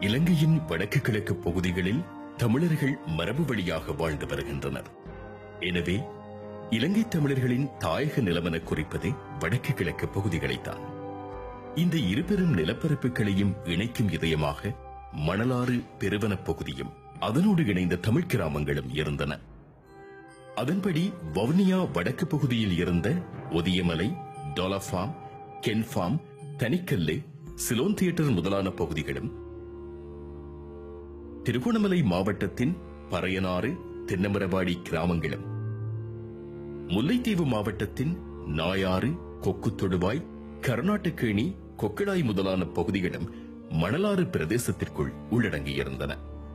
இலங்கையின் வடக்கு கிழக்கு பகுதிகளில் தமிழர்கள் மரபு வழியாக வாழ்ந்து வருகின்றனர் எனவே இலங்கை தமிழர்களின் தாயக நிலமென குறிப்பது வடக்கு கிழக்கு பகுதிகளைத்தான் இந்த இருபெரும் நிலப்பரப்புகளையும் இணைக்கும் இதயமாக மணலாறு பெருவனப் பகுதியும் அதனோடு இணைந்த தமிழ் கிராமங்களும் இருந்தன அதன்படி வவுனியா வடக்கு பகுதியில் இருந்த Odiyamalai Dollar Farm Kent Farm Thanikallu Ceylon Theatre முதலான பகுதிகளும் திருகோணமலை மாவட்டத்தின் பறையனாறு தென்னமரவாடி கிராமங்களும் முல்லைத்தீவு மாவட்டத்தின் நாயாறு கொக்கு தொடுவாய் கர்நாடகேணி கொக்கடாய் முதலான பகுதிகளும் மணலாறு பிரதேசத்திற்குள் உள்ளடங்கியிருந்தன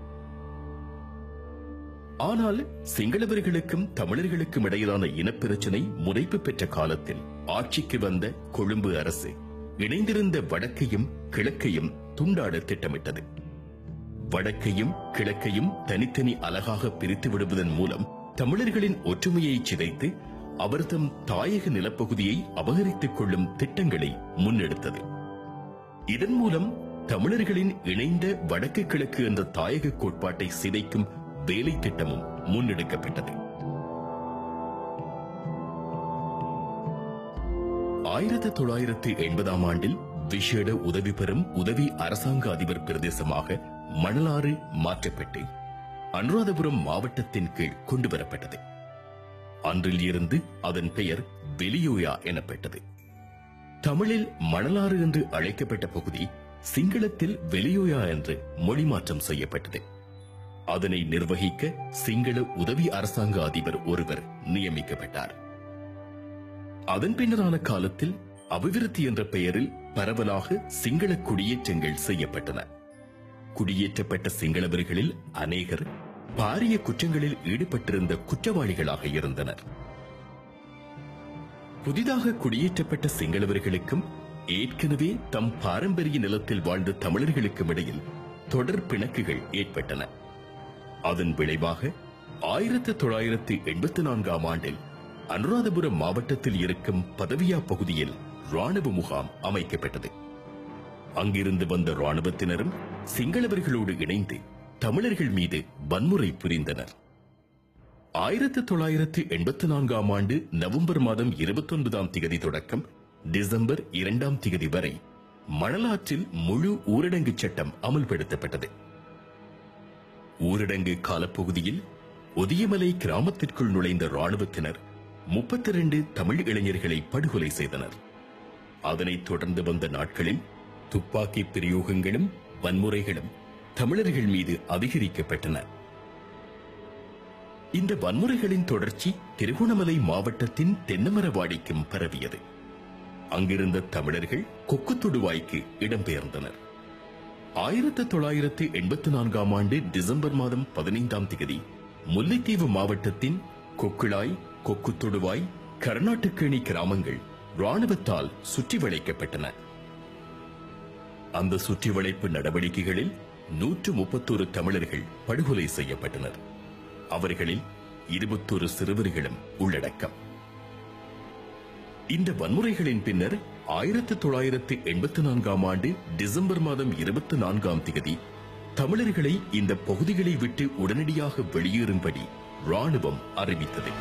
ஆனால் சிங்களவர்களுக்கும் தமிழர்களுக்கும் இடையிலான இனப்பிரச்சனை முனைப்பு பெற்ற காலத்தில் ஆட்சிக்கு வந்த கொழும்பு அரசு இணைந்திருந்த வடக்கையும் கிழக்கையும் துண்டாட திட்டமிட்டது வடக்கையும் கிழக்கையும் தனித்தனி அழகாக பிரித்து விடுவதன் மூலம் தமிழர்களின் ஒற்றுமையை சிதைத்து அவர்தம் தாயக நிலப்பகுதியை அபகரித்துக் கொள்ளும் திட்டங்களை முன்னெடுத்தது இதன் மூலம் தமிழர்களின் இணைந்த வடக்கு கிழக்கு என்ற தாயக கோட்பாட்டை சிதைக்கும் வேலை திட்டமும் முன்னெடுக்கப்பட்டது ஆயிரத்தி தொள்ளாயிரத்தி எண்பதாம் ஆண்டில் விசேட உதவி பெறும் உதவி அரசாங்க அதிபர் பிரதேசமாக மணலாறு மாற்றப்பட்டு அனுராதபுரம் மாவட்டத்தின் கீழ் கொண்டுவரப்பட்டது அன்றில் இருந்து அதன் பெயர் வெளியோயா எனப்பட்டது தமிழில் மணலாறு என்று அழைக்கப்பட்ட பகுதி சிங்களத்தில் வெளியோயா என்று மொழி மாற்றம் செய்யப்பட்டது அதனை நிர்வகிக்க சிங்கள உதவி அரசாங்க அதிபர் ஒருவர் நியமிக்கப்பட்டார் அதன் பின்னரான காலத்தில் அபிவிருத்தி என்ற பெயரில் பரவலாக சிங்கள குடியேற்றங்கள் செய்யப்பட்டன குடியேற்றப்பட்ட சிங்களவர்களில் அநேகர் பாரிய குற்றங்களில் ஈடுபட்டிருந்த குற்றவாளிகளாக இருந்தனர் புதிதாக குடியேற்றப்பட்ட சிங்களவர்களுக்கும் ஏற்கனவே தம் பாரம்பரிய நிலத்தில் வாழ்ந்த தமிழர்களுக்கும் இடையில் தொடர் பிணக்குகள் ஏற்பட்டன அதன் விளைவாக ஆயிரத்தி தொள்ளாயிரத்தி எண்பத்தி நான்காம் ஆண்டில் அனுராதபுரம் மாவட்டத்தில் இருக்கும் பதவியா பகுதியில் ராணுவ முகாம் அமைக்கப்பட்டது அங்கிருந்து வந்த ராணுவத்தினரும் சிங்களவர்களோடு இணைந்து தமிழர்கள் மீது வன்முறை புரிந்தனர் ஆயிரத்தி தொள்ளாயிரத்தி எண்பத்தி நான்காம் ஆண்டு நவம்பர் மாதம் இருபத்தி ஒன்பதாம் திகதி தொடக்கம் டிசம்பர் இரண்டாம் திகதி வரை மணலாற்றில் முழு ஊரடங்கு சட்டம் அமல்படுத்தப்பட்டது ஊரடங்கு காலப்பகுதியில் ஒதியமலை கிராமத்திற்குள் நுழைந்த ராணுவத்தினர் முப்பத்தி இரண்டு தமிழ் இளைஞர்களை படுகொலை செய்தனர் அதனைத் தொடர்ந்து வந்த நாட்களில் துப்பாக்கி பிரயோகங்களும் வன்முறைகளும் தமிழர்கள் மீது அதிகரிக்கப்பட்டன இந்த வன்முறைகளின் தொடர்ச்சி திருகோணமலை மாவட்டத்தின் தென்னமரவாடிக்கும் பரவியது அங்கிருந்த தமிழர்கள் கொக்குத்தொடுவாய்க்கு இடம்பெயர்ந்தனர் ஆயிரத்தி தொள்ளாயிரத்தி எண்பத்தி நான்காம் ஆண்டு டிசம்பர் மாதம் பதினைந்தாம் தேதி முல்லைத்தீவு மாவட்டத்தின் கொக்குளாய் கொக்குத்தொடுவாய் கர்நாடகேணி கிராமங்கள் ராணுவத்தால் சுற்றி வளைக்கப்பட்டன அந்த சுற்றி வளைப்பு நடவடிக்கைகளில் நூற்று முப்பத்தோரு தமிழர்கள் படுகொலை செய்யப்பட்டனர் அவர்களில் இருபத்தொரு சிறுவர்களும் உள்ளடக்கம் இந்த வன்முறைகளின் பின்னர் ஆயிரத்தி தொள்ளாயிரத்தி எண்பத்தி நான்காம் ஆண்டு டிசம்பர் மாதம் இருபத்தி நான்காம் தேதி தமிழர்களை இந்த பகுதிகளை விட்டு உடனடியாக வெளியேறும்படி ராணுவம் அறிவித்தது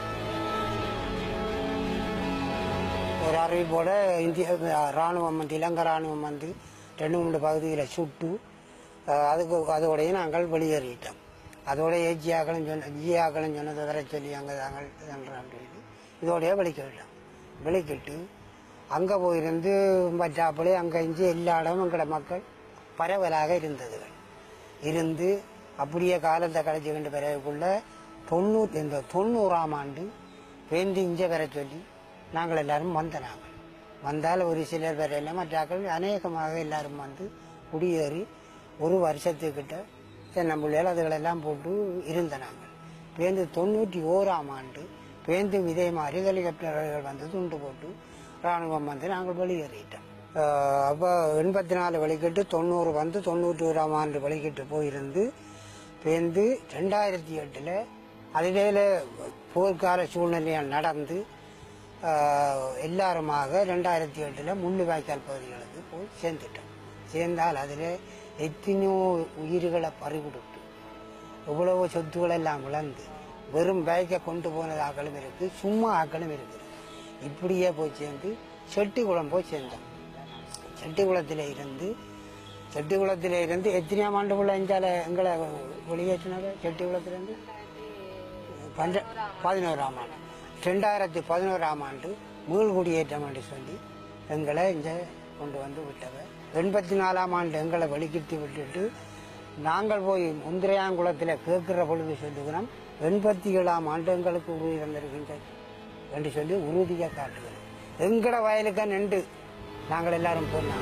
ஒரு அறிவிப்போட இந்திய ராணுவம் வந்து இலங்கை ராணுவம் வந்து ரெண்டு மூணு பகுதியில் சுட்டு அஹ், அதுக்கு அதோடய நாங்கள் வெளியேறிட்டோம் அதோட ஏஜியாக்களும் சொன்ன ஜியாக்களும் சொன்னதை வர சொல்லி அங்கே தாங்கள் இதெல்லாம் சொல்லி இதோடய வெளிக்க விட்டோம் வெளிக்கிட்டு அங்கே போயிருந்து பற்றாப்புலே அங்கே இஞ்சி எல்லா இடமும் எங்கட மக்கள் பரவலாக இருந்ததுகள் இருந்து அப்படியே காலத்தை கழிச்சுக்கிட்டு பிறகுக்குள்ள தொண்ணூற்றி இந்த தொண்ணூறாம் ஆண்டு வேண்டி இங்கே வர சொல்லி நாங்கள் எல்லாரும் வந்த நாங்கள் வந்தால் ஒரு சிலர் பேர் எல்லாம் மற்றாக்கள் அநேகமாக எல்லாரும் வந்து குடியேறி ஒரு வருஷத்துக்கிட்ட தென்னம்பிள்ளைகள் அதுகளெல்லாம் போட்டு இருந்த நாங்கள் பேருந்து தொண்ணூற்றி ஓராம் ஆண்டு பேருந்து இதே மாதிரி ஹெலிகாப்டர்கள் வந்து துண்டு போட்டு ராணுவம் வந்து நாங்கள் வெளியேறிட்டோம் ஆஹ் அப்போ எண்பத்தி நாலு வழிகிட்டு தொண்ணூறு வந்து தொண்ணூற்றி ஓராம் ஆண்டு வழிகிட்டு போயிருந்து பேருந்து ரெண்டாயிரத்தி எட்டில் அதுவேல போர்க்கால சூழ்நிலையால் நடந்து ஆஹ் எல்லாருமாக ரெண்டாயிரத்தி எட்டில் முள்ளுவாய்க்கால் பகுதிகளுக்கு போய் சேர்ந்துட்டோம் சேர்ந்தால் அதில் எத்தனையோ உயிர்களை பறிகொடுத்து எவ்வளவோ சொத்துக்கள் எல்லாம் இழந்து வெறும் பேக்கை கொண்டு போனது ஆக்களும் இருக்கு சும்மா ஆக்களும் இருக்குது இப்படியே போய் சேர்ந்து செட்டிக்குளம் போய் சேர்ந்தோம் செட்டிக்குளத்தில் இருந்து செட்டிக்குளத்தில் இருந்து எத்தனையாம் ஆண்டு உள்ள எஞ்சால எங்களை வெளியேற்றினாங்க செட்டிக்குளத்திலேருந்து பஞ்ச பதினோராம் ஆண்டு ரெண்டாயிரத்தி பதினோராம் ஆண்டு மீள்குடியேற்றம் என்று சொல்லி எங்களை இங்கே கொண்டு வந்து விட்டவர் எண்பத்தி நாலாம் ஆண்டு எங்களை வெளிக்கிட்டு விட்டுட்டு நாங்கள் போய் முந்திரையாங்குளத்தில் கேட்கிற பொழுது சொல்லுகிறோம் எண்பத்தி ஏழாம் ஆண்டு எங்களுக்கு உறுதி தந்திருக்கின்றது என்று சொல்லி உறுதியாக காட்டுகிறோம் எங்கட வயலுக்கு நின்று நாங்கள் எல்லாரும் போனாங்க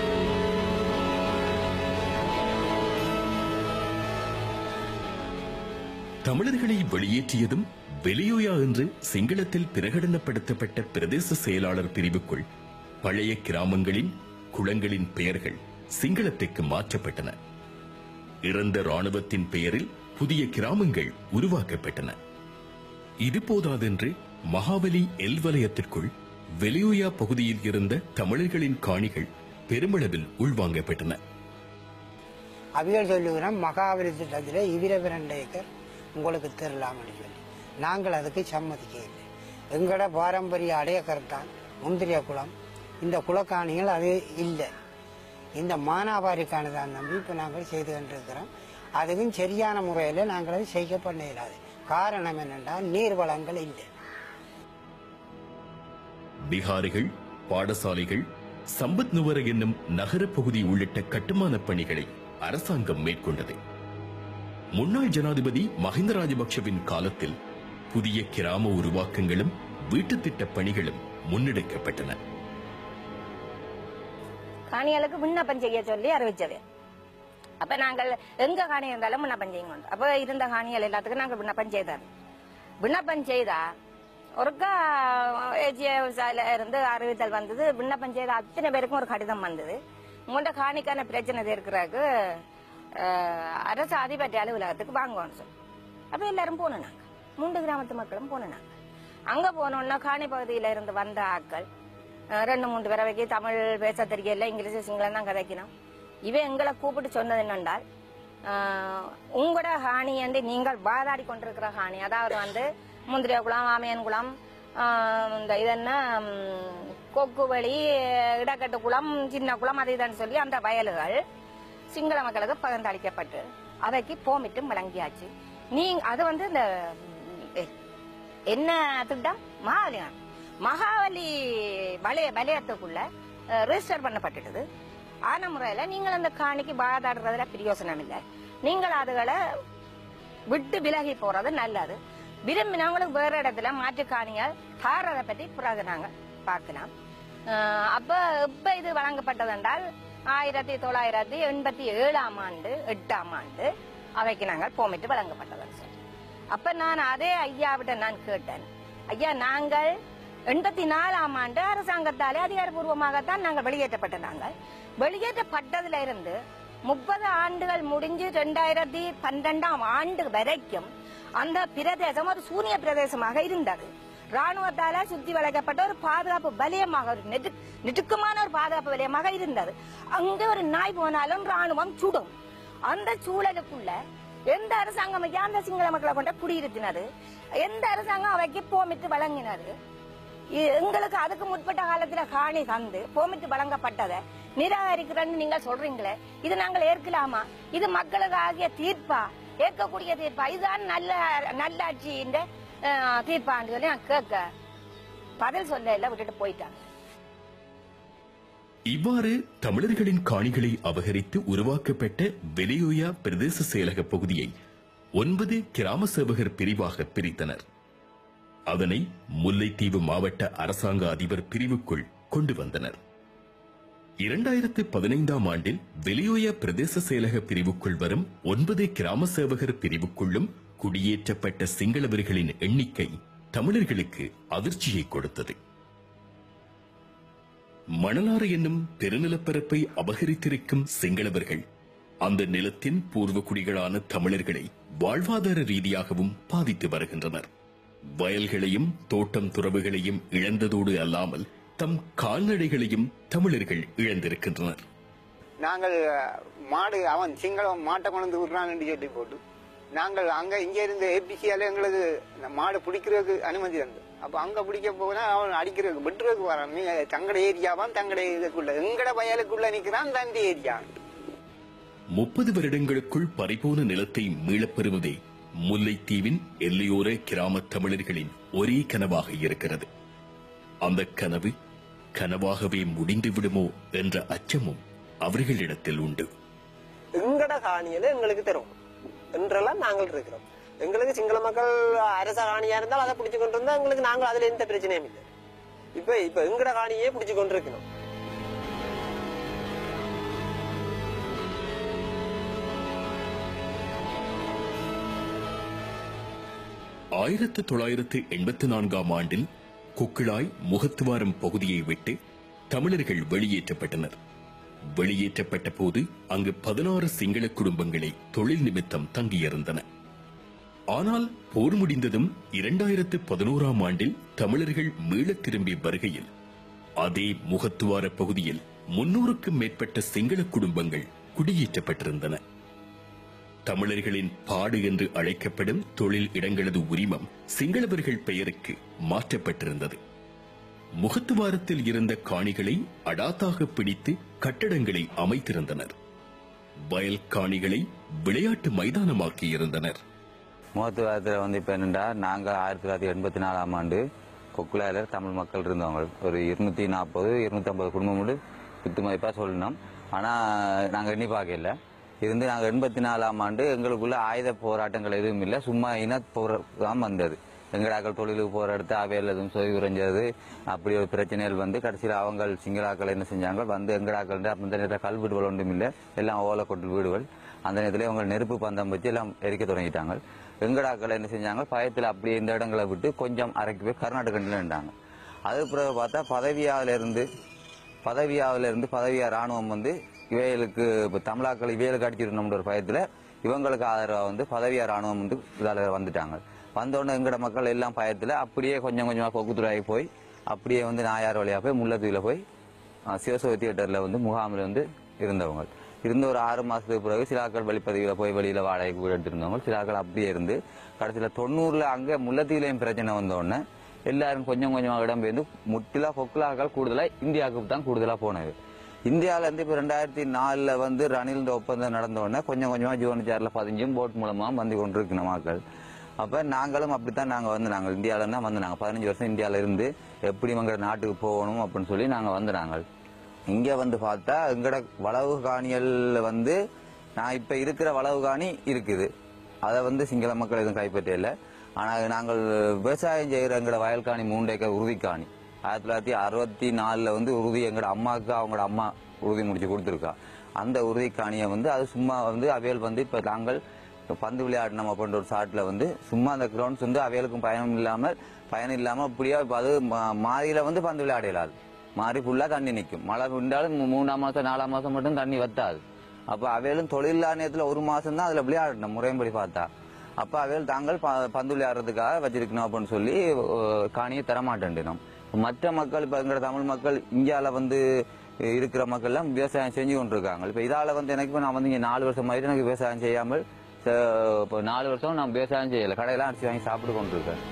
தமிழர்களை வெளியேற்றியதும் வெளியோயா என்று சிங்களத்தில் பிரகடனப்படுத்தப்பட்ட பிரதேச செயலாளர் பிரிவுக்குள் பழைய கிராமங்களின் குளங்களின் பெயர்கள் சிங்களத்துக்கு மாற்றப்பட்டன இறந்த ராணுவத்தின் பெயரில் புதிய கிராமங்கள் உருவாக்கப்பட்டன இது போதாதென்று மகாபலி எல் வலயத்திற்குள் வெளியோயா பகுதியில் இருந்த தமிழர்களின் காணிகள் பெருமளவில் உள்வாங்கப்பட்டன அவியல் சொல்லுகிறோம் மகாபலி திட்டத்தில் இவிர இரண்டு ஏக்கர் உங்களுக்கு தரலாம்னு சொல்லி நாங்கள் அதுக்கு சம்மதிக்க இல்லை எங்களோட பாரம்பரிய அடையக்கர் முந்திரிய குளம் இந்த குலக்காணிகள் அது இல்லை இந்த மானாவாரிக்கானதான் நம்பி இப்போ நாங்கள் செய்து கொண்டிருக்கிறோம் அதுவும் சரியான முறையில் நாங்கள் அதை செய்ய பண்ண இயலாது காரணம் என்னென்றால் நீர் வளங்கள் இல்லை பிகாரிகள் பாடசாலைகள் சம்பத் நுவர என்னும் நகரப் பகுதி உள்ளிட்ட கட்டுமானப் பணிகளை அரசாங்கம் மேற்கொண்டது முன்னாள் ஜனாதிபதி மஹிந்த ராஜபக்ஷவின் காலத்தில் புதிய கிராம உருவாக்கங்களும் வீட்டுத் திட்டப் பணிகளும் முன்னெடுக்கப்பட்டன காணிகளுக்கு விண்ணப்பம் செய்ய சொல்லி அறிவிச்சது அப்ப நாங்கள் எங்க காணி இருந்தாலும் விண்ணப்பம் செய்யுங்க அப்ப இருந்த காணிகள் எல்லாத்துக்கும் நாங்கள் விண்ணப்பம் செய்தார் விண்ணப்பம் செய்தா ஒருக்கா ஏஜிஎஸ்ல இருந்து அறிவித்தல் வந்தது விண்ணப்பம் செய்த அத்தனை பேருக்கும் ஒரு கடிதம் வந்தது உங்கள்கிட்ட காணிக்கான பிரச்சனை இருக்கிறாக்கு அரசு அதிபதி அலுவலகத்துக்கு வாங்குவோம்னு சொல்லி அப்ப எல்லாரும் போனோம் நாங்க மூன்று கிராமத்து மக்களும் போனோம் நாங்க அங்க போனோம்னா காணி பகுதியில இருந்து வந்த ஆட்கள் அஹ் ரெண்டு மூன்று தடவைக்கு தமிழ் பேச தெரியல இங்கிலீஷ் சிங்களம் தான் கதைக்கணும் இவன் எங்களை கூப்பிட்டு சொன்னது என்னென்றால் அஹ், உங்களோட ஹானி வந்து நீங்கள் வாதாடி கொண்டிருக்கிற ஹானி அதாவது வந்து முந்திரிய குளம் ஆமையன் குளம் அஹ், இந்த இது என்ன ம், கொக்குவெளி இடக்கட்டு குளம் சின்ன குளம் அது இதுன்னு சொல்லி அந்த வயல்கள் சிங்கள மக்களுக்கு பகிர்ந்தளிக்கப்பட்டு அவைக்கு போமிட்டும் வழங்கியாச்சு நீங்க அது வந்து இந்த ம், என்ன திட்டம் மகாவலி மகாவலி வலய வலயத்துக்குள்ள ரெஜிஸ்டர் பண்ணப்பட்டுட்டது ஆன முறையில நீங்கள் அந்த காணிக்கு வாதாடுறதுல பிரயோசனம் இல்லை நீங்கள் அதுகளை விட்டு விலகி போறது நல்லது விரும்பினவங்களுக்கு வேற இடத்துல மாற்று காணிகள் தாரதை பற்றி பிறகு நாங்க பார்க்கலாம் அஹ் அப்ப இப்ப இது வழங்கப்பட்டது என்றால் ஆயிரத்தி தொள்ளாயிரத்தி எண்பத்தி ஏழாம் ஆண்டு எட்டாம் ஆண்டு அவைக்கு நாங்கள் போமிட்டு வழங்கப்பட்டதுன்னு சொல்லி அப்ப நான் அதே ஐயாவிட்ட நான் கேட்டேன் ஐயா நாங்கள் எண்பத்தி நாலாம் ஆண்டு அரசாங்கத்தாலே அதிகாரப்பூர்வமாகத்தான் நாங்கள் வெளியேற்றப்பட்ட நாங்கள் வெளியேற்றப்பட்டதுல இருந்து முப்பது ஆண்டுகள் முடிஞ்சு ரெண்டாயிரத்தி பன்னிரெண்டாம் ஆண்டு வரைக்கும் அந்த பிரதேசம் ஒரு சூனிய பிரதேசமாக இருந்தது ராணுவத்தால சுத்தி வளைக்கப்பட்ட ஒரு பாதுகாப்பு வலயமாக ஒரு நெடு நெடுக்கமான ஒரு பாதுகாப்பு வலயமாக இருந்தது அங்க ஒரு நாய் போனாலும் ராணுவம் சுடும் அந்த சூழலுக்குள்ள எந்த அரசாங்கம் ஐயா அந்த சிங்கள மக்களை கொண்ட குடியிருத்தினது எந்த அரசாங்கம் அவைக்கு போமிட்டு வழங்கினது இ- எங்களுக்கு அதுக்கு முற்பட்ட காலத்துல காணி தந்து போமிட்டு வழங்கப்பட்டதை நிராகரிக்கிறேன்னு நீங்க சொல்றீங்களே இது நாங்கள் ஏற்கலாமா இது மக்களுக்கு ஆகிய தீர்ப்பா ஏற்கக்கூடிய தீர்ப்பா இதுதான் நல்ல நல்லாட்சியின் அஹ், தீர்ப்பான்னு சொல்லி நான் கேட்க பதில் சொல்ல இல்ல விட்டுட்டு போயிட்டாங்க இவ்வாறு தமிழர்களின் காணிகளை அபகரித்து உருவாக்கப்பட்ட வெளியோயா பிரதேச செயலக பகுதியை ஒன்பது கிராம சேவகர் பிரிவாக பிரித்தனர் அதனை முல்லைத்தீவு மாவட்ட அரசாங்க அதிபர் பிரிவுக்குள் கொண்டு வந்தனர் இரண்டாயிரத்து பதினைந்தாம் ஆண்டில் வெளியோயா பிரதேச செயலக பிரிவுக்குள் வரும் ஒன்பது கிராம சேவகர் பிரிவுக்குள்ளும் குடியேற்றப்பட்ட சிங்களவர்களின் எண்ணிக்கை தமிழர்களுக்கு அதிர்ச்சியை கொடுத்தது மணலாறு என்னும் பெருநிலப்பரப்பை அபகரித்திருக்கும் சிங்களவர்கள் அந்த நிலத்தின் பூர்வ குடிகளான தமிழர்களை வாழ்வாதார ரீதியாகவும் பாதித்து வருகின்றனர் வயல்களையும் தோட்டம் துறவுகளையும் இழந்ததோடு அல்லாமல் தம் கால்நடைகளையும் தமிழர்கள் இழந்திருக்கின்றனர் நாங்கள் மாடு அவன் சிங்களம் மாட்டை கொண்டு விடுறான்னு சொல்லி போட்டு நாங்கள் அங்க இங்க இருந்து ஏபிசியால எங்களுக்கு இந்த மாடு பிடிக்கிறதுக்கு அனுமதி தந்து அப்ப அங்க பிடிக்க போனா அவன் அடிக்கிறதுக்கு வெட்டுறதுக்கு வரான் நீங்க தங்கட ஏரியாவான் தங்கட இதுக்குள்ள எங்கட வயலுக்குள்ள நிக்கிறான் தண்டி ஏரியா முப்பது வருடங்களுக்குள் பறிபோன நிலத்தை மீளப் பெறுவதே முல்லைத்தீவின் எல்லையோர கிராமத் தமிழர்களின் ஒரே கனவாக இருக்கிறது அந்த கனவு கனவாகவே முடிந்து விடுமோ என்ற அச்சமும் அவர்களிடத்தில் உண்டு எங்கட காணியில எங்களுக்கு தரும் என்றெல்லாம் நாங்கள் இருக்கிறோம் எங்களுக்கு சிங்கள மக்கள் அரச காணியா இருந்தால் அதை பிடிச்சு கொண்டு இருந்தா எங்களுக்கு நாங்கள் அதுல எந்த பிரச்சனையும் இல்லை இப்ப இப்ப எங்கட காணியே பிடிச்சு கொண்டு இருக்கணும் ஆயிரத்து தொள்ளாயிரத்து எண்பத்தி நான்காம் ஆண்டில் குக்கிழாய் முகத்துவாரம் பகுதியை விட்டு தமிழர்கள் வெளியேற்றப்பட்டனர் வெளியேற்றப்பட்ட போது அங்கு பதினாறு சிங்கள குடும்பங்களை தொழில் நிமித்தம் தங்கியிருந்தன ஆனால் போர் முடிந்ததும் இரண்டாயிரத்து பதினோராம் ஆண்டில் தமிழர்கள் மீளத் திரும்பி வருகையில் அதே முகத்துவார பகுதியில் முன்னூறுக்கும் மேற்பட்ட சிங்கள குடும்பங்கள் குடியேற்றப்பட்டிருந்தன தமிழர்களின் பாடு என்று அழைக்கப்படும் தொழில் இடங்களது உரிமம் சிங்களவர்கள் பெயருக்கு மாற்றப்பட்டிருந்தது முகத்துவாரத்தில் இருந்த காணிகளை அடாத்தாக பிடித்து கட்டடங்களை அமைத்திருந்தனர் வயல் காணிகளை விளையாட்டு மைதானமாக்கி இருந்தனர் முகத்துவாரத்தில் வந்து இப்போ என்னென்னா நாங்கள் ஆயிரத்தி தொள்ளாயிரத்தி எண்பத்தி நாலாம் ஆண்டு கொக்குலாயில் தமிழ் மக்கள் இருந்தவங்க ஒரு இருநூத்தி நாற்பது இருநூத்தம்பது குடும்பம் கூட குத்து மதிப்பாக சொல்லணும் ஆனால் நாங்கள் எண்ணி பார்க்கல இருந்து நாங்கள் எண்பத்தி நாலாம் ஆண்டு எங்களுக்குள்ள ஆயுத போராட்டங்கள் எதுவும் இல்லை சும்மா இன போராட்டம் வந்தது எங்கடாக்கள் தொழிலுக்கு போகிற இடத்து அவையில் எதுவும் சொதி குறைஞ்சது அப்படி ஒரு பிரச்சனைகள் வந்து கடைசியில் அவங்க சிங்களாக்கள் என்ன செஞ்சாங்க வந்து எங்கடாக்கள் அந்த நேரத்தில் கல்வீடுகள் ஒன்றும் இல்லை எல்லாம் ஓலை கொட்டு வீடுகள் அந்த நேரத்தில் அவங்க நெருப்பு பந்தம் வச்சு எல்லாம் எரிக்க தொடங்கிட்டாங்க எங்கடாக்கள் என்ன செஞ்சாங்க பயத்தில் அப்படியே இந்த இடங்களை விட்டு கொஞ்சம் அரைக்கி போய் கர்நாடகண்டில் நின்றாங்க அதுக்கு பிறகு பார்த்தா பதவியாவில இருந்து பதவியாவில இருந்து பதவியா ராணுவம் வந்து இவைகளுக்கு இப்போ தமிழாக்கள் இவைகளுக்கு அடிச்சிருந்தோம்ன்ற ஒரு பயத்தில் இவங்களுக்கு ஆதரவாக வந்து பதவியா ராணுவம் வந்து இதால வந்துட்டாங்க வந்தோடனே எங்கட மக்கள் எல்லாம் பயத்தில் அப்படியே கொஞ்சம் கொஞ்சமாக கொக்குத்துறையாகி போய் அப்படியே வந்து நாயார் வழியாக போய் முல்லத்தீவில் போய் அஹ், சிவசோதி தியேட்டரில் வந்து முகாமில் வந்து இருந்தவங்க இருந்த ஒரு ஆறு மாசத்துக்கு பிறகு சிலாக்கள் வெளிப்பதிவில் போய் வெளியில் வாடகைக்கு வீடு எடுத்திருந்தவங்க சிலாக்கள் அப்படியே இருந்து கடைசியில் தொண்ணூறில் அங்கே முல்லத்தீவிலையும் பிரச்சனை வந்த உடனே எல்லாரும் கொஞ்சம் கொஞ்சமாக இடம்பெயர்ந்து முட்டிலா பொக்குலாக்கள் கூடுதலாக இந்தியாவுக்கு தான் கூடுதலாக போனது இந்தியாவில இருந்து இப்போ ரெண்டாயிரத்தி நாலில் வந்து ரணில் இந்த ஒப்பந்தம் நடந்த உடனே கொஞ்சம் கொஞ்சமாக ஜோனிச்சாரில் பதிஞ்சும் போட் மூலமாக வந்து கொண்டிருக்கணும் மக்கள் அப்போ நாங்களும் அப்படித்தான் நாங்கள் வந்து நாங்கள் இந்தியாவில தான் வந்து நாங்கள் பதினஞ்சு வருஷம் இந்தியாவில் இருந்து எப்படி எங்க நாட்டுக்கு போகணும் அப்படின்னு சொல்லி நாங்கள் வந்து நாங்கள் இங்கே வந்து பார்த்தா எங்கட வளவு காணிகள் வந்து நான் இப்போ இருக்கிற வளவு காணி இருக்குது அதை வந்து சிங்கள மக்கள் எதுவும் கைப்பற்றல ஆனால் நாங்கள் விவசாயம் செய்கிற எங்கட வயல் காணி மூன்று ஏக்கர் உறுதி காணி ஆயிரத்தி தொள்ளாயிரத்தி அறுபத்தி நாலில் வந்து உறுதி எங்கட அம்மாவுக்கு அவங்களோட அம்மா உறுதி முடிச்சு கொடுத்துருக்கா அந்த உறுதி காணியை வந்து அது சும்மா வந்து அவையல் வந்து இப்போ நாங்கள் இப்ப பந்து விளையாடணும் அப்படின்ற ஒரு சாட்டில் வந்து சும்மா அந்த கிரவுண்ட்ஸ் வந்து அவைகளுக்கும் பயணம் இல்லாமல் பயணம் இல்லாமல் அப்படியே இப்போ அது மா- மாறியில வந்து பந்து விளையாட இயலாது மாறி ஃபுல்லாக தண்ணி நிற்கும் மழை விண்டாலும் மூ- மூணாம் மாதம் நாலாம் மாதம் மட்டும் தண்ணி வத்தாது அப்போ அவையிலும் தொழில் நேரத்தில் ஒரு மாதம் தான் அதில் விளையாடணும் முறைப்படி பார்த்தா அப்போ அவையில் தாங்கள் ப- பந்து விளையாடுறதுக்காக வச்சிருக்கணும் அப்படின்னு சொல்லி அஹ், காணியை தரமாட்டேன்டினோம் மற்ற மக்கள் இப்போ எங்களோட தமிழ் மக்கள் இந்தியாவில் வந்து இருக்கிற மக்கள்லாம் விவசாயம் செஞ்சு கொண்டிருக்காங்க இப்போ இதால் வந்து எனக்கு இப்ப நான் வந்து இங்கே நாலு வருஷம் மாதிரி எனக்கு விவசாயம் செய்யாமல் ச- இப்போ நாலு வருஷம் நான் விவசாயம் செய்யலை கடையெல்லாம் அரிசி வாங்கி சாப்பிட்டு கொண்டிருக்கேன்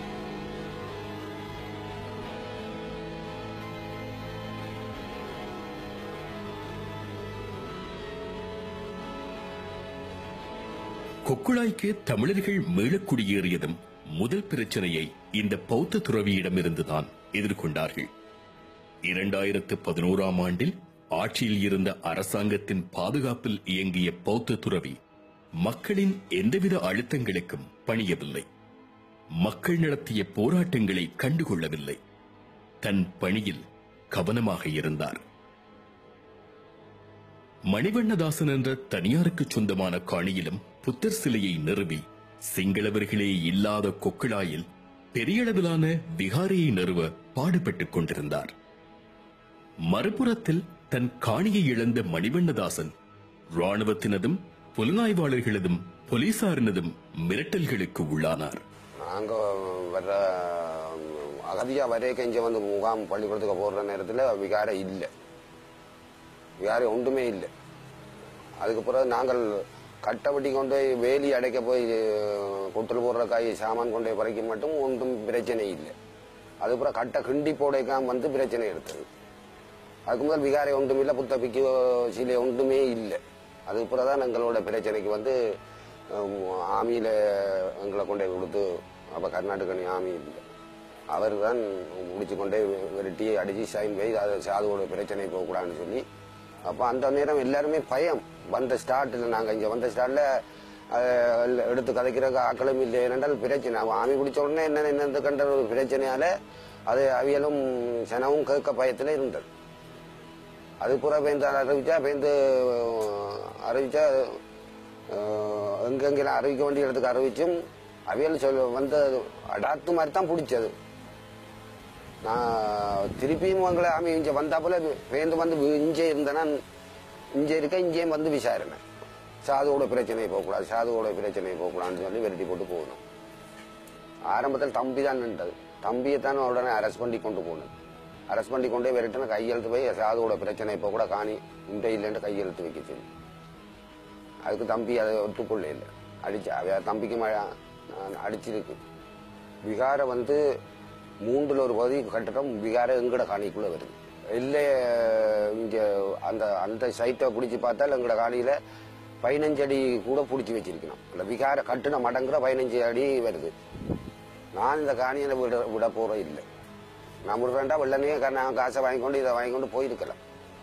கொக்குழாய்க்கு தமிழர்கள் மீளக் குடியேறியதும் முதல் பிரச்சனையை இந்த பௌத்த துறவியிடமிருந்துதான் எதிர்கொண்டார்கள் இரண்டாயிரத்து பதினோராம் ஆண்டில் ஆட்சியில் இருந்த அரசாங்கத்தின் பாதுகாப்பில் இயங்கிய பௌத்த துறவி மக்களின் எந்தவித அழுத்தங்களுக்கும் பணியவில்லை மக்கள் நடத்திய போராட்டங்களை கண்டுகொள்ளவில்லை தன் பணியில் கவனமாக இருந்தார் மணிவண்ணதாசன் என்ற தனியாருக்கு சொந்தமான காணியிலும் புத்தர் சிலையை நிறுவி சிங்களவர்களே இல்லாத கொக்கிழாயில் பெரியளவிலான விகாரையை நிறுவ பாடுபட்டுக் கொண்டிருந்தார் மறுபுறத்தில் தன் காணியை இழந்த மணிவண்ணதாசன் ராணுவத்தினதும் புலனாய்வாளர்களதும் போலீசாரினதும் மிரட்டல்களுக்கு உள்ளானார் நாங்க வர்ற அகதியா வரைக்கும் இங்க வந்து முகாம் பள்ளிக்கூடத்துக்கு போடுற நேரத்துல விகாரை இல்லை விகாரை ஒன்றுமே இல்லை அதுக்கு பிறகு நாங்கள் கட்டை வெட்டி கொண்டு போய் வேலி அடைக்க போய் கொட்டில் போடுற காய் சாமான் கொண்டு போய் பறிக்க மட்டும் ஒன்றும் பிரச்சனை இல்லை அதுக்கப்புறம் கட்டை கிண்டி போடைக்காம வந்து பிரச்சனை எடுத்தது அதுக்கு முதல் விகாரை ஒன்றும் இல்லை புத்த பிக்கு சிலை ஒன்றுமே இல்லை அதுக்கு பிறகு தான் எங்களோட பிரச்சனைக்கு வந்து ஆமியில் எங்களை கொண்டு போய் கொடுத்து அப்போ கர்நாடகனி ஆமி இல்லை அவர் தான் முடிச்சு கொண்டே விரட்டி அடிச்சு சைன் போய் அது சாதுவோட பிரச்சனை போகக்கூடாதுன்னு சொல்லி அப்போ அந்த நேரம் எல்லாருமே பயம் வந்த ஸ்டார்ட்டில் நாங்கள் இங்கே வந்த ஸ்டார்ட்டில் எடுத்து கதைக்கிறக்கு ஆக்களும் இல்லை ஏனென்றால் பிரச்சனை அவன் ஆமி பிடிச்ச உடனே என்ன என்ன கண்ட ஒரு பிரச்சனையால அது அவியலும் சனவும் கேட்க பயத்தில் இருந்தது அது பூரா பேருந்து அறிவிச்சா பேருந்து அறிவிச்சா அஹ், எங்கெங்கெல்லாம் அறிவிக்க வேண்டிய இடத்துக்கு அறிவிச்சும் அவியல் சொல்ல வந்த அடாத்து மாதிரி தான் பிடிச்சது நான் திருப்பியும் உங்களை ஆமி இங்கே வந்தா போல பேருந்து வந்து இங்கே இருந்தேன்னா இங்கே இருக்க இங்கேயும் வந்து விசாரணை சாதுவோட பிரச்சனை போகக்கூடாது சாதுவோட பிரச்சனை போகக்கூடாதுன்னு சொல்லி விரட்டி போட்டு போகணும் ஆரம்பத்தில் தம்பி தான் நின்றது தம்பியை தான் உடனே அரெஸ்ட் பண்ணி கொண்டு போகணும் அரெஸ்ட் பண்ணி கொண்டே விரட்டின கையெழுத்து போய் சாதுவோட பிரச்சனை இப்போ கூட காணி உண்டை இல்லைன்னு கையெழுத்து வைக்க சொல்லி அதுக்கு தம்பி அதை ஒத்துக்கொள்ள இல்லை அடிச்சு அவ தம்பிக்கு மழை அடிச்சிருக்கு விகாரை வந்து மூன்றுல ஒரு பகுதி கட்டடம் விகாரை எங்கட காணிக்குள்ள வருது இல்லை இங்க அந்த அந்த சைட்டை பிடிச்சி பார்த்தால் எங்கட காணியில பதினஞ்சு அடி கூட பிடிச்சி வச்சிருக்கணும் அந்த விகார கட்டின மடங்குற பதினஞ்சு அடி வருது நான் இந்த காணியை விட விட போறேன் இல்லை நான் விடுறேன்டா வெள்ளனே நான் காசை வாங்கி கொண்டு இதை வாங்கி கொண்டு போயிருக்கலாம்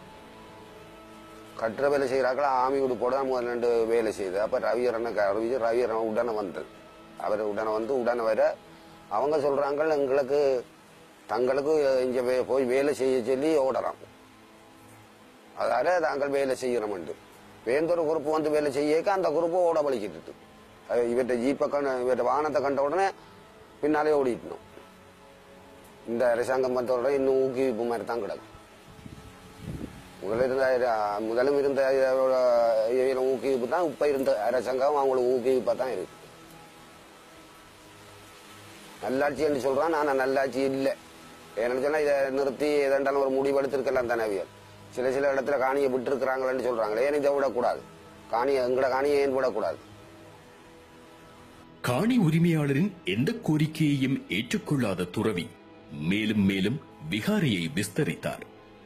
கட்டுற வேலை செய்கிறாக்களா ஆமி வீடு போட தான் முதல் ரெண்டு வேலை செய்யுது அப்போ ரவியரனுக்கு அறிவிச்சு ரவியரன் உடனே வந்தது அவர் உடனே வந்து உடனே வர அவங்க சொல்றாங்க எங்களுக்கு தங்களுக்கு இங்கே வே- போய் வேலை செய்ய சொல்லி ஓடுறோம் அதால தாங்கள் வேலை செய்கிறோம்ண்டு வேந்தொரு குரூப் வந்து வேலை செய்யக்க அந்த குரூப்பு ஓட வலிக்கிட்டு இவற்றை ஜீப்பை கண்ட இவற்றை வாகனத்தை கண்ட உடனே பின்னாலே ஓடிட்டணும் இந்த அரசாங்கம் வந்த உடனே இன்னும் ஊக்குவிப்பு மாதிரி தான் கிடக்கும் முதல்ல இருந்த அஹ், முதலும் இருந்த இதோட இவையில ஊக்குவிப்பு தான் இப்ப இருந்த அரசாங்கம் அவங்களுக்கு ஊக்குவிப்பா தான் இருக்கு நல்லாட்சி என்று சொல்றான் நான் நல்லாட்சி இல்லை ஏன்னு சொன்னா இதை நிறுத்தி எதாண்டாலும் ஒரு முடிவு எடுத்திருக்கலாம் தானே அவியல் சில சில இடத்துல காணியை விட்டுருக்கிறாங்களேன்னு சொல்றாங்களே ஏன் இதை விடக்கூடாது காணியை எங்கட காணியை ஏன் விடக்கூடாது காணி உரிமையாளரின் எந்த கோரிக்கையையும் ஏற்றுக்கொள்ளாத துறவி மேலும் மேலும் விகாரையை விஸ்தரித்தார்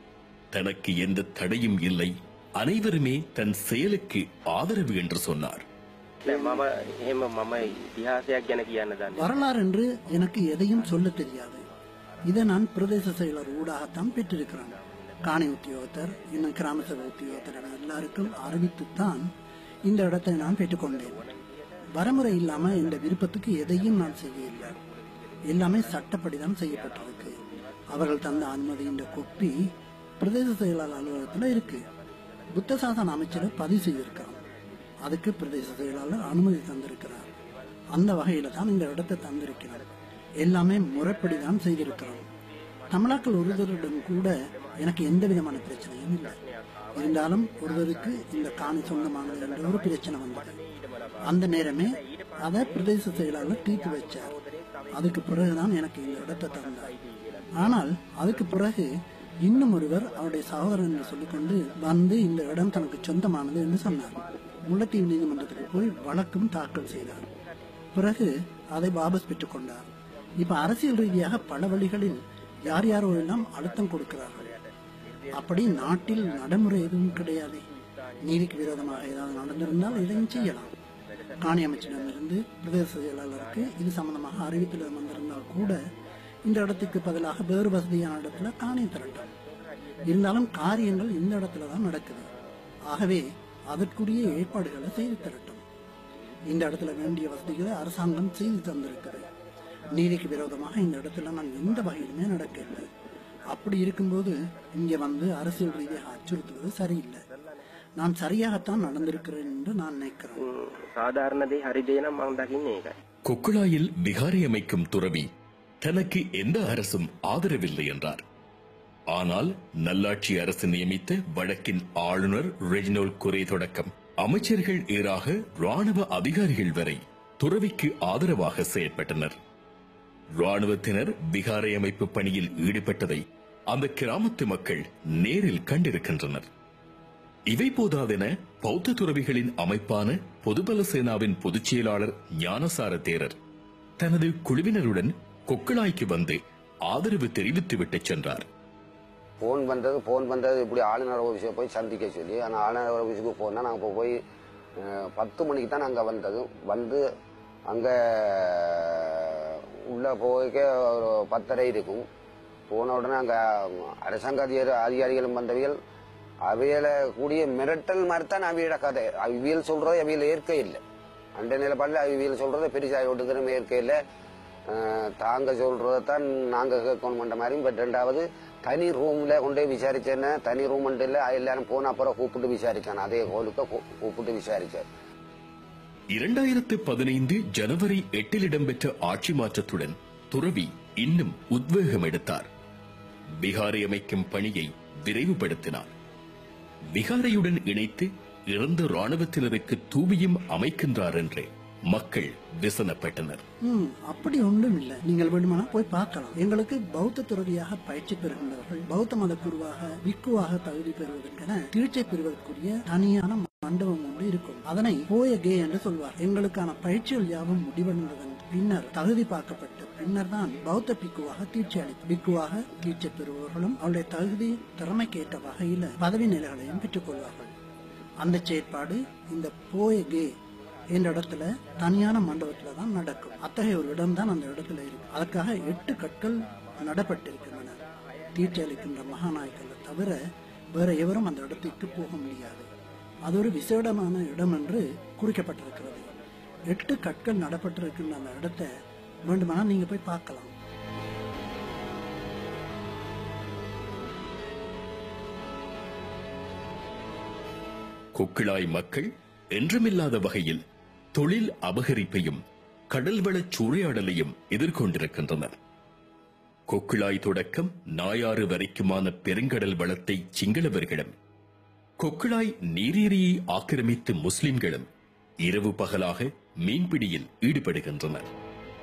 தனக்கு எந்த தடையும் இல்லை அனைவருமே தன் செயலுக்கு ஆதரவு என்று சொன்னார் නෑ මම එහෙම මම ඉතිහාසයක් ගැන කියන්න දන්න வரலாறு என்று எனக்கு எதையும் சொல்ல தெரியாது இதை நான் பிரதேச செயலர் ஊடாகத்தான் பெற்றிருக்கிறேன் காணி உத்தியோகத்தர் இன்னும் கிராம சபை உத்தியோகத்தர் என எல்லாருக்கும் அறிவித்துத்தான் இந்த இடத்தை நான் பெற்றுக்கொண்டேன் வரமுறை இல்லாம இந்த விருப்பத்துக்கு எதையும் நான் செய்யவில்லை எல்லாமே சட்டப்படிதான் செய்யப்பட்டிருக்கு அவர்கள் தந்த அனுமதியின் கொப்பி பிரதேச செயலாளர் அலுவலகத்துல இருக்கு புத்த சாசன அமைச்சர் பதிவு செய்திருக்கிறான் அதுக்கு பிரதேச செயலாளர் அனுமதி தந்திருக்கிறார் அந்த வகையில தான் இந்த இடத்தை தந்திருக்கிறார் எல்லாமே முறைப்படி தான் செய்திருக்கிறோம் தமிழாக்கள் ஒருவரிடம் கூட எனக்கு எந்த விதமான பிரச்சனையும் இல்லை இருந்தாலும் ஒருவருக்கு இந்த காணி சொந்தமானது என்ற ஒரு பிரச்சனை வந்தது அந்த நேரமே அதை பிரதேச செயலாளர் தீர்த்து வச்சார் அதுக்கு பிறகுதான் எனக்கு இந்த இடத்தை தந்தார் ஆனால் அதுக்கு பிறகு இன்னும் ஒருவர் அவருடைய சகோதரன் என்று சொல்லிக்கொண்டு வந்து இந்த இடம் தனக்கு சொந்தமானது என்று சொன்னார் முல்லைத்தீவு நீதிமன்றத்துக்கு போய் வழக்கும் தாக்கல் செய்தார் பிறகு அதை வாபஸ் பெற்றுக் கொண்டார் இப்ப அரசியல் ரீதியாக பல வழிகளில் யார் யாரோ எல்லாம் அழுத்தம் கொடுக்கிறார்கள் அப்படி நாட்டில் நடைமுறை எதுவும் கிடையாது நீதிக்கு விரோதமாக ஏதாவது நடந்திருந்தால் இதையும் செய்யலாம் காணி அமைச்சரிடமிருந்து பிரதேச செயலாளருக்கு இது சம்பந்தமாக அறிவித்தல் வந்திருந்தால் கூட இந்த இடத்துக்கு பதிலாக வேறு வசதியான இடத்துல காணி திரட்டும் இருந்தாலும் காரியங்கள் இந்த இடத்துல தான் நடக்குது ஆகவே அதற்குரிய ஏற்பாடுகளை செய்து தரட்டும் இந்த இடத்துல வேண்டிய வசதிகளை அரசாங்கம் செய்து தந்திருக்கிறது நீதிக்கு விரோதமாக இந்த இடத்துல நான் எந்த வகையிலுமே நடக்கவில்லை அப்படி இருக்கும்போது இங்க வந்து அரசியல் ரீதியாக அச்சுறுத்துவது சரியில்லை நான் சரியாகத்தான் நடந்திருக்கிறேன் என்று நான் நினைக்கிறேன் සාධාරණ දේ හරි දේ නම් මම දකින්නේ ඒකයි. கொக்குழாயில் விகாரை அமைக்கும் துறவி தனக்கு எந்த அரசும் ஆதரவில்லை என்றார் ஆனால் நல்லாட்சி அரசு நியமித்த வடக்கின் ஆளுநர் ரெஜினோல் குரே தொடக்கம் அமைச்சர்கள் ஏறாக ராணுவ அதிகாரிகள் வரை துறவிக்கு ஆதரவாக செயற்பட்டனர் ராணுவத்தினர் விகாரை அமைப்பு பணியில் ஈடுபட்டதை அந்த கிராமத்து மக்கள் நேரில் கண்டிருக்கின்றனர் இவை போதாதென பௌத்த துறவிகளின் அமைப்பான பொதுபல சேனாவின் பொதுச் செயலாளர் ஞானசார தேரர் தனது குழுவினருடன் கொக்களாய்க்கு வந்து ஆதரவு தெரிவித்துவிட்டு சென்றார் ஃபோன் பண்ணுறது ஃபோன் பண்ணுறது இப்படி ஆளுநர் ஆஃபீஸை போய் சந்திக்க சொல்லி அந்த ஆளுநர் ஆஃபீஸுக்கு போனால் நாங்கள் இப்போ போய் அஹ், பத்து மணிக்கு தான் நாங்கள் வந்தது வந்து அங்கே உள்ளே போய்க்க ஒரு பத்தரை இருக்கும் போன உடனே அங்கே அரசாங்க அதிகாரி அதிகாரிகளும் வந்தவியல் அவையில கூடிய மிரட்டல் மாதிரி தான் அவியோட கதை அவியல் சொல்றது அவியல் ஏற்க இல்லை அண்ட நிலப்பாடில் அவியல் சொல்றது பெருசாக ஒட்டுக்கிறோம் ஏற்க இல்லை அஹ், தாங்க சொல்றதை தான் நாங்கள் கேட்கணுன்ற மாதிரியும் பட் ரெண்டாவது தனி ரூம்ல கொண்டு போய் விசாரிச்சேன்னா தனி ரூம் இல்லை எல்லாரும் போன அப்புறம் கூப்பிட்டு விசாரிச்சான் அதே கோலுக்க கூ- கூப்பிட்டு விசாரிச்சார் இரண்டாயிரத்து பதினைந்து ஜனவரி எட்டில் இடம்பெற்ற ஆட்சி மாற்றத்துடன் துறவி இன்னும் உத்வேகம் எடுத்தார் பிகாரை அமைக்கும் பணியை விரைவுபடுத்தினார் பிகாரையுடன் இணைத்து இறந்த ராணுவத்தினருக்கு தூபியும் அமைக்கின்றார் என்றே மக்கள் விசனப்பட்டனர் ம் அப்படி ஒன்றும் இல்லை நீங்கள் வேண்டுமானா போய் பார்க்கலாம் எங்களுக்கு பௌத்த துறவியாக பயிற்சி பெறுகின்றவர்கள் பௌத்த மத குருவாக விக்குவாக தகுதி பெறுவதற்கென தீட்சை பெறுவதற்குரிய தனியான மண்டபம் ஒன்று இருக்கும் அதனை போய கே என்று சொல்வார் எங்களுக்கான பயிற்சிகள் யாவும் முடிவடைந்ததன் பின்னர் தகுதி பார்க்கப்பட்டு பின்னர் தான் பௌத்த பிக்குவாக தீட்சை அளிக்கும் பிக்குவாக தீட்சை பெறுபவர்களும் அவருடைய தகுதி திறமைக்கேற்ற வகையில் பதவி நிலைகளையும் பெற்றுக்கொள்வார்கள் அந்த செயற்பாடு இந்த போய கே என்ற இடத்துல தனியான மண்டபத்துல தான் நடக்கும் அத்தகைய ஒரு இடம் தான் அந்த இடத்துல இருக்கு அதற்காக எட்டு கற்கள் நடப்பட்டிருக்கின்றன தீட்சை அளிக்கின்ற மகாநாயக்கரை தவிர வேற எவரும் அந்த இடத்திற்கு போக முடியாது அது ஒரு விசேடமான இடம் என்று குறிக்கப்பட்டிருக்கிறது எட்டு கற்கள் நடப்பட்டிருக்கின்ற அந்த இடத்தை வேண்டுமானால் நீங்க போய் பார்க்கலாம் கொக்கிழாய் மக்கள் என்றுமில்லாத வகையில் தொழில் அபகரிப்பையும் கடல்வளச் சூறையாடலையும் எதிர்கொண்டிருக்கின்றனர் கொக்கிழாய் தொடக்கம் நாயாறு வரைக்குமான பெருங்கடல் வளத்தை சிங்களவர்களும் கொக்கிழாய் நீரேரியை ஆக்கிரமித்து முஸ்லிம்களும் இரவு பகலாக மீன்பிடியில் ஈடுபடுகின்றனர்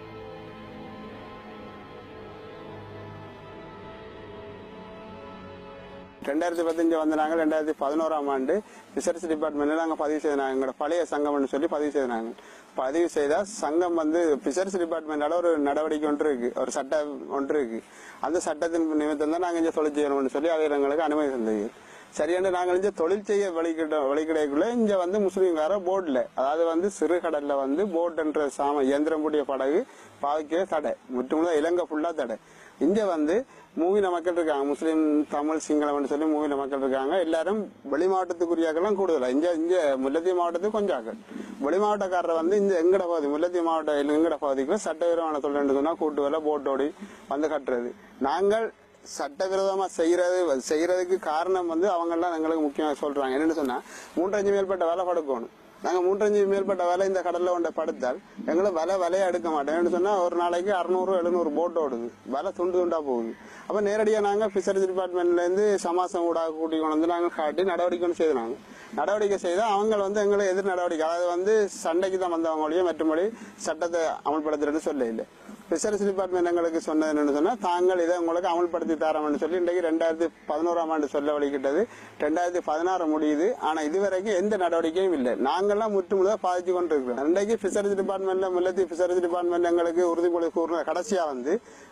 ரெண்டாயிரத்தி பதினஞ்சு வந்த நாங்கள் ரெண்டாயிரத்தி பதினோராம் ஆண்டு ரிசர்ச் டிபார்ட்மெண்ட்ல நாங்கள் பதிவு செய்தாங்க எங்களோட பழைய சங்கம்னு சொல்லி பதிவு செய்தாங்க பதிவு செய்தா சங்கம் வந்து பிசர்ஸ் டிபார்ட்மெண்டால ஒரு நடவடிக்கை ஒன்று இருக்கு ஒரு சட்டம் ஒன்று இருக்கு அந்த சட்டத்தின் நிமித்தம் தான் நாங்கள் இங்கே தொழில் செய்யணும்னு சொல்லி அதை எங்களுக்கு அனுமதி தந்தது சரியான நாங்கள் இங்கே தொழில் செய்ய வழிகிட வழிகிடைக்குள்ள இங்க வந்து முஸ்லீம்கார போட்ல அதாவது வந்து சிறுகடல்ல வந்து போட் என்ற சாம இயந்திரம் கூடிய படகு பாவிக்கவே தடை முற்றுமுழுதாக இலங்கை ஃபுல்லா தடை இங்க வந்து மூவின மக்கள் இருக்காங்க முஸ்லீம் தமிழ் சிங்களம்னு சொல்லி மூவின மக்கள் இருக்காங்க எல்லாரும் வெளி மாவட்டத்துக்குரியாக்கெல்லாம் கூடுதலா இங்க இங்க முல்லத்தீவு மாவட்டத்துக்கு கொஞ்சம் ஆக்கள் வெளி மாவட்டக்காரர் வந்து இந்த எங்கட பகுதி முல்லத்தீவு மாவட்ட எங்கட பகுதிக்கு சட்டவிரோதமான தொழில் சொன்னா கூட்டு வேலை போட்டோடி வந்து கட்டுறது நாங்கள் சட்டவிரோதமா செய்யறது செய்யறதுக்கு காரணம் வந்து அவங்க எல்லாம் எங்களுக்கு முக்கியமாக சொல்றாங்க என்னன்னு சொன்னா மூன்றஞ்சு மேற்பட்ட வேலை படுக்கணும் நாங்க மூன்றஞ்சு மேற்பட்ட வேலை இந்த கடல்ல கொண்ட படுத்தால் எங்களை விலை விலையை எடுக்க மாட்டோம் சொன்னா ஒரு நாளைக்கு அறுநூறு எழுநூறு போட் ஓடுது விலை துண்டு துண்டா போகுது அப்ப நேரடியா நாங்க பிஷரிஸ் டிபார்ட்மெண்ட்ல இருந்து சமாசம் ஊடாக கூட்டி கொண்டு வந்து நாங்க காட்டி நடவடிக்கை செய்தாங்க நடவடிக்கை செய்தா அவங்க வந்து எங்களை எதிர் நடவடிக்கை அதாவது வந்து சண்டைக்கு தான் வந்தவங்களையே மற்றபடி சட்டத்தை அமல்படுத்துறேன்னு சொல்ல இல்லை பிஷரிஸ் டிபார்ட்மெண்ட் எங்களுக்கு சொன்னது என்னன்னு சொன்னா தாங்கள் இதை உங்களுக்கு அமல்படுத்தி தரோம்னு சொல்லி இன்றைக்கு ரெண்டாயிரத்தி பதினோராம் ஆண்டு சொல்ல வழிகிட்டது ரெண்டாயிரத்தி பதினாறு முடியுது ஆனா இதுவரைக்கும் எந்த நடவடிக்கையும் இல்லை நாங்கெல்லாம் முற்றுமுழுதாக பாதிச்சு கொண்டு இருக்கிறோம் இன்றைக்கு பிஷரிஸ் டிபார்ட்மெண்ட்ல முல்லத்தி பிஷரிஸ் டிபார்ட்மெண்ட் எங்களுக்கு உறுதிமொழி கூறின கடைசியா வந்து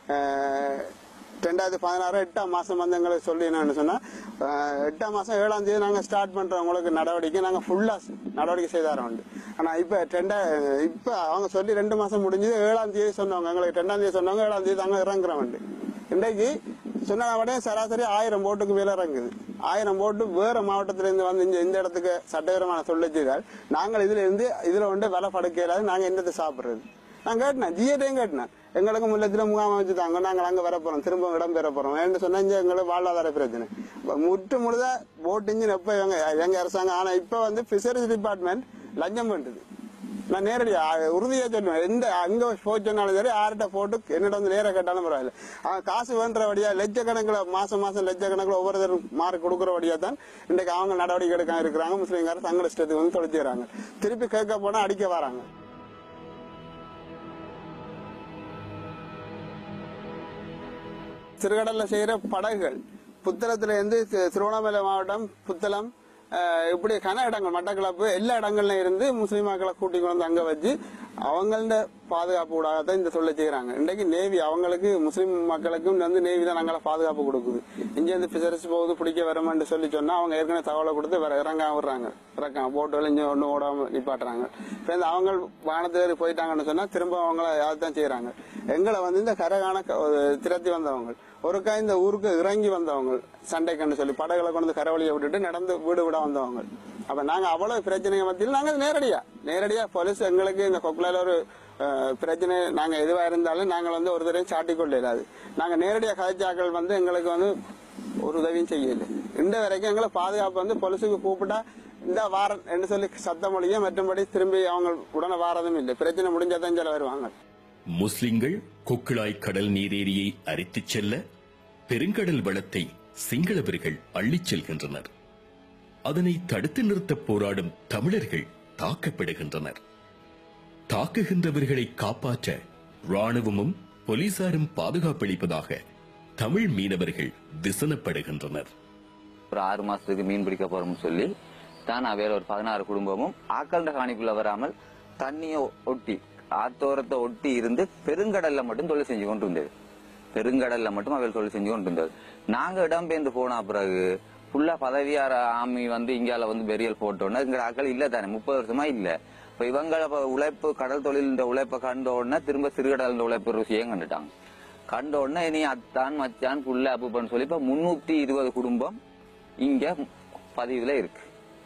அஹ், ரெண்டாயிரத்தி பதினாறு எட்டாம் மாசம் வந்து எங்களுக்கு சொல்லி என்னன்னு சொன்னா அஹ், எட்டாம் மாசம் ஏழாம் தேதி நாங்க ஸ்டார்ட் பண்றோம் உங்களுக்கு நடவடிக்கை நாங்க ஃபுல்லா நடவடிக்கை செய்தாரோம் உண்டு ஆனா இப்ப ரெண்டா இப்ப அவங்க சொல்லி ரெண்டு மாசம் முடிஞ்சது ஏழாம் தேதி சொன்னவங்க எங்களுக்கு ரெண்டாம் தேதி சொன்னவங்க ஏழாம் தேதி தாங்க இறங்குறோம் உண்டு இன்றைக்கு சொன்ன உடனே சராசரி ஆயிரம் போட்டுக்கு மேல இறங்குது ஆயிரம் போட்டு வேற மாவட்டத்துல இருந்து வந்து இங்க இந்த இடத்துக்கு சட்டவிரமான தொழிற்சிகள் நாங்கள் இதுல இருந்து இதுல வந்து விலை படுக்கையிலாது நாங்க என்னத்தை சாப்பிடுறது நான் கேட்டேன் ஜிஎட்டையும் கேட்டேன் எங்களுக்கு முல்லத்துல முகாம் வச்சு தாங்க நாங்கள் அங்க வர போறோம் திரும்ப இடம் பெற போறோம் ஏன்னு சொன்னா இங்க எங்களுக்கு வாழ்வாதார பிரச்சனை இப்ப முற்று முழுதா போட் இன்ஜின் எப்ப எங்க எங்க அரசாங்கம் ஆனா இப்ப வந்து பிஷரிஸ் டிபார்ட்மெண்ட் லஞ்சம் பண்ணுது நான் நேரடியா அஹ், உறுதியா சொல்லுவேன் எந்த அங்க போய் சொன்னாலும் சரி யார்கிட்ட போட்டு என்னிடம் வந்து நேர கேட்டாலும் பரவாயில்ல அவன் காசு வேண்டபடியா லட்சக்கணக்கில் மாசம் மாசம் லட்சக்கணக்கில் ஒவ்வொருத்தரும் மார்க் கொடுக்கறபடியா தான் இன்றைக்கு அவங்க நடவடிக்கை எடுக்க இருக்கிறாங்க முஸ்லீம்கார தங்கள் இஷ்டத்துக்கு வந்து தொலைச்சிக்கிறாங்க திருப்பி கேட்க போனா அடிக்க வராங்க சிறுகடல்ல செய்யற படகுகள் புத்தளத்துல இருந்து தி- திருவண்ணாமலை மாவட்டம் புத்தளம் அஹ், இப்படி கன இடங்கள் மட்டக்களப்பு எல்லா இடங்கள்ல இருந்து முஸ்லீம் மக்களை கூட்டி கொண்டு வந்து அங்க வச்சு அவங்களோட பாதுகாப்பு கூடாதான் இந்த சொல்ல செய்யறாங்க இன்றைக்கு நேவி அவங்களுக்கு முஸ்லீம் மக்களுக்கும் வந்து நேவி தான் நாங்கள பாதுகாப்பு கொடுக்குது இங்க இருந்து பிசரிச்சு போகுது பிடிக்க வரமான்னு சொல்லி சொன்னா அவங்க ஏற்கனவே தகவலை கொடுத்து வேற இறங்காம விடுறாங்க இறக்காம போட்டு இங்க ஒண்ணு ஓடாம நிப்பாட்டுறாங்க இப்ப இந்த அவங்க வானத்துல போயிட்டாங்கன்னு சொன்னா திரும்ப அவங்கள யார்தான் செய்யறாங்க எங்களை வந்து இந்த கரகான க- ஒரு திரட்டி வந்தவங்க ஒருக்கா இந்த ஊருக்கு இறங்கி வந்தவங்க சண்டைக்குன்னு சொல்லி படகுல கொண்டு வந்து கரவழியை விட்டுட்டு நடந்து வீடு விட வந்தவங்க அப்ப நாங்க அவ்வளவு பிரச்சனைகள் மத்தியில் நாங்க நேரடியா நேரடியா போலீஸ் எங்களுக்கு இந்த கொக்குலால ஒரு அஹ், பிரச்சனை நாங்க எதுவா இருந்தாலும் நாங்க வந்து ஒரு தடவை சாட்டிக் கொள்ள இயலாது நாங்க நேரடியா கதைச்சாக்கள் வந்து எங்களுக்கு வந்து ஒரு உதவியும் செய்யல இந்த வரைக்கும் எங்களை பாதுகாப்பு வந்து போலீஸுக்கு கூப்பிட்டா இந்த வாரம் என்று சொல்லி சத்தம் மொழியும் மற்றபடி திரும்பி அவங்க உடனே வாரதும் இல்லை பிரச்சனை முடிஞ்சாதான் சில வருவாங்க முஸ்லிம்கள் கொக்குழாய் கடல் நீரேரியை அரித்துச் செல்ல பெருங்கடல் வளத்தை சிங்களவர்கள் அள்ளிச் செல்கின்றனர் அதனை தடுத்து நிறுத்த போராடும் தமிழர்கள் தாக்கப்படுகின்றனர் தாக்குகின்றவர்களை காப்பாற்ற ராணுவமும் போலீசாரும் பாதுகாப்பளிப்பதாக தமிழ் மீனவர்கள் விசனப்படுகின்றனர் ஒரு ஆறு மாசத்துக்கு மீன் பிடிக்க போறோம்னு சொல்லி தான் அவையில ஒரு பதினாறு குடும்பமும் ஆக்கண்ட காணிக்குள்ள வராமல் தண்ணியை ஒட்டி ஆத்தோரத்தை ஒட்டி இருந்து பெருங்கடல்ல மட்டும் தொழில் செஞ்சு கொண்டு இருந்தது பெருங்கடல்ல மட்டும் அவையில் தொழில் செஞ்சு கொண்டு இருந்தது நாங்க இடம்பெயர்ந்து போன பிறகு ஃபுல்லா பதவியார ஆமி வந்து இங்கால வந்து பெரியல் போட்டோன்னா எங்க ஆக்கள் இல்ல தானே முப்பது வருஷமா இல்ல இப்ப இவங்கள இப்ப உழைப்பு கடல் தொழில் இந்த உழைப்பை கண்ட உடனே திரும்ப சிறுகடல் உழைப்பு ருசியும் கண்டுட்டாங்க கண்ட உடனே இனி அத்தான் மச்சான் புள்ள அப்புன்னு சொல்லி இப்ப முன்னூத்தி இருபது குடும்பம் இங்க பதிவுல இருக்கு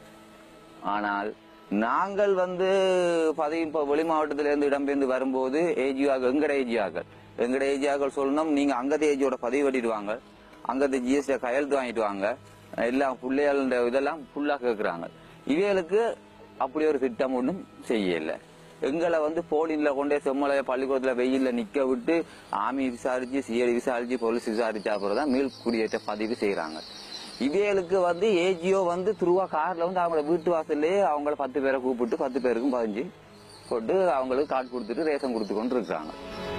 ஆனால் நாங்கள் வந்து பதவி இப்ப வெளி மாவட்டத்தில இருந்து இடம்பெயர்ந்து வரும்போது ஏஜியாக எங்கட ஏஜியாக்கள் எங்கட ஏஜியாக்கள் சொல்லணும் நீங்க அங்கத்த ஏஜியோட பதிவு கட்டிடுவாங்க அங்கத்த ஜிஎஸ்டி கையெழுத்து வாங்கிட்டு வாங்க எல்லாம் பிள்ளைகள் இதெல்லாம் ஃபுல்லா கேக்குறாங்க இவைகளுக்கு அப்படி ஒரு திட்டம் ஒன்றும் செய்யல எங்களை வந்து போலின்ல கொண்டே செம்மலைய பள்ளிக்கூடத்துல வெயில்ல நிக்க விட்டு ஆமி விசாரிச்சு சிஐடி விசாரிச்சு போலீஸ் விசாரிச்ச அப்புறம் தான் மேல் குடியேற்ற பதிவு செய்யறாங்க இவைகளுக்கு வந்து ஏஜியோ வந்து துருவா கார்ல வந்து அவங்கள வீட்டு வாசல்லே அவங்கள பத்து பேரை கூப்பிட்டு பத்து பேருக்கும் பதிஞ்சு போட்டு அவங்களுக்கு கார்டு கொடுத்துட்டு ரேஷன் கொடுத்து கொண்டு இருக்கிறாங்க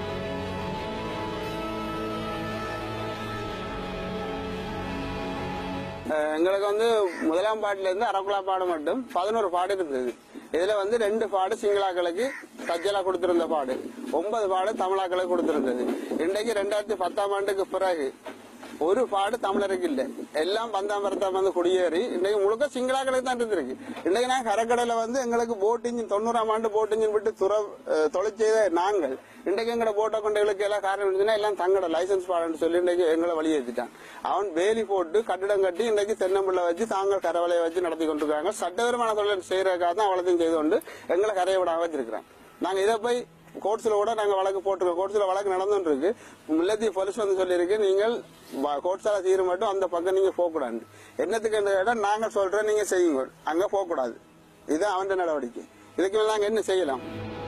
அஹ் எங்களுக்கு வந்து முதலாம் பாட்டுல இருந்து அரக்குலா பாடு மட்டும் பதினோரு பாடு இருந்தது இதுல வந்து ரெண்டு பாடு சிங்களாக்களுக்கு தஜ்ஜலா கொடுத்திருந்த பாடு ஒன்பது பாடு தமிழாக்களுக்கு கொடுத்திருந்தது இன்றைக்கு ரெண்டாயிரத்தி பத்தாம் ஆண்டுக்கு பிறகு ஒரு பாடு தமிழருக்கு இல்ல எல்லாம் பந்தாம்பரத்தம் வந்து குடியேறி இன்னைக்கு முழுக்க சிங்களாக்களுக்கு தான் இருந்திருக்கு இன்னைக்கு நான் கரக்கடையில வந்து எங்களுக்கு போட் இன்ஜின் தொண்ணூறாம் ஆண்டு போட் இன்ஜின் விட்டு துற அஹ், தொழில் செய்த நாங்கள் இன்றைக்கு எங்கட போட்டோ கொண்டைகளுக்கு எல்லாம் காரணம் இருந்துச்சுன்னா எல்லாம் தங்கட லைசன்ஸ் பாடுன்னு சொல்லி இன்றைக்கு எங்களை வழியேற்றிட்டான் அவன் வேலி போட்டு கட்டிடம் கட்டி இன்றைக்கு தென்னம்பிள்ளை வச்சு தாங்கள் கரவலையை வச்சு நடத்தி கொண்டிருக்காங்க சட்டவிரமான தொழில் செய்யறதுக்காக தான் அவ்வளோத்தையும் செய்து கொண்டு எங்களை கரையை விடாம வச்சிருக்கிறோம் நாங்க இதை போய் கோர்ட்ஸ்ல கூட நாங்க வழக்கு போட்டிருக்கோம் கோர்ட்ஸ்ல வழக்கு நடந்துட்டு இருக்கு முல்லத்தி போலீஸ் வந்து சொல்லியிருக்கு நீங்கள் கோர்ட்ஸால தீர மட்டும் அந்த பக்கம் நீங்க போக கூடாது என்னத்துக்கு இடம் நாங்க சொல்றோம் நீங்க செய்யுங்க அங்க போக கூடாது இதுதான் அவன் நடவடிக்கை இதுக்கு மேல நாங்க என்ன செய்யலாம்